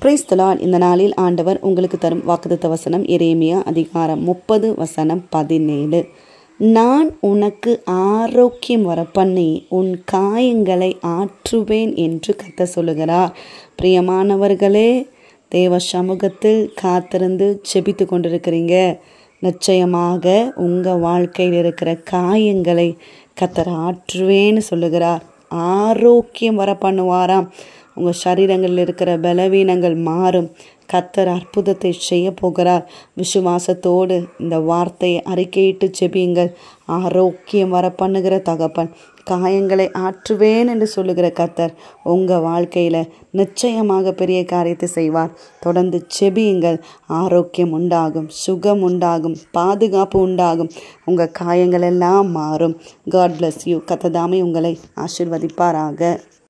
பிரைஸ்தலால் இந்த நாளில் ஆண்டவர் உங்களுக்கு தரும் வாக்குத்த வசனம் எரேமியா அதிகாரம் முப்பது வசனம் பதினேழு நான் உனக்கு ஆரோக்கியம் வர பண்ணி உன் காயங்களை ஆற்றுவேன் என்று கத்த சொல்லுகிறார் பிரியமானவர்களே தேவ சமூகத்தில் காத்திருந்து செபித்து கொண்டிருக்கிறீங்க நிச்சயமாக உங்கள் வாழ்க்கையில் இருக்கிற காயங்களை கத்தர் ஆற்றுவேன்னு சொல்லுகிறார் ஆரோக்கியம் வர பண்ணுவாராம் உங்கள் சரீரங்களில் இருக்கிற பலவீனங்கள் மாறும் கத்தர் அற்புதத்தை செய்ய போகிறார் விசுவாசத்தோடு இந்த வார்த்தையை அறிக்கையிட்டு செபியுங்கள் ஆரோக்கியம் வர பண்ணுகிற தகப்பன் காயங்களை ஆற்றுவேன் என்று சொல்லுகிற கத்தர் உங்கள் வாழ்க்கையில் நிச்சயமாக பெரிய காரியத்தை செய்வார் தொடர்ந்து செபியுங்கள் ஆரோக்கியம் உண்டாகும் சுகம் உண்டாகும் பாதுகாப்பு உண்டாகும் உங்கள் காயங்கள் எல்லாம் மாறும் காட் பிளஸ் யூ கத்ததாமே உங்களை ஆசிர்வதிப்பாராக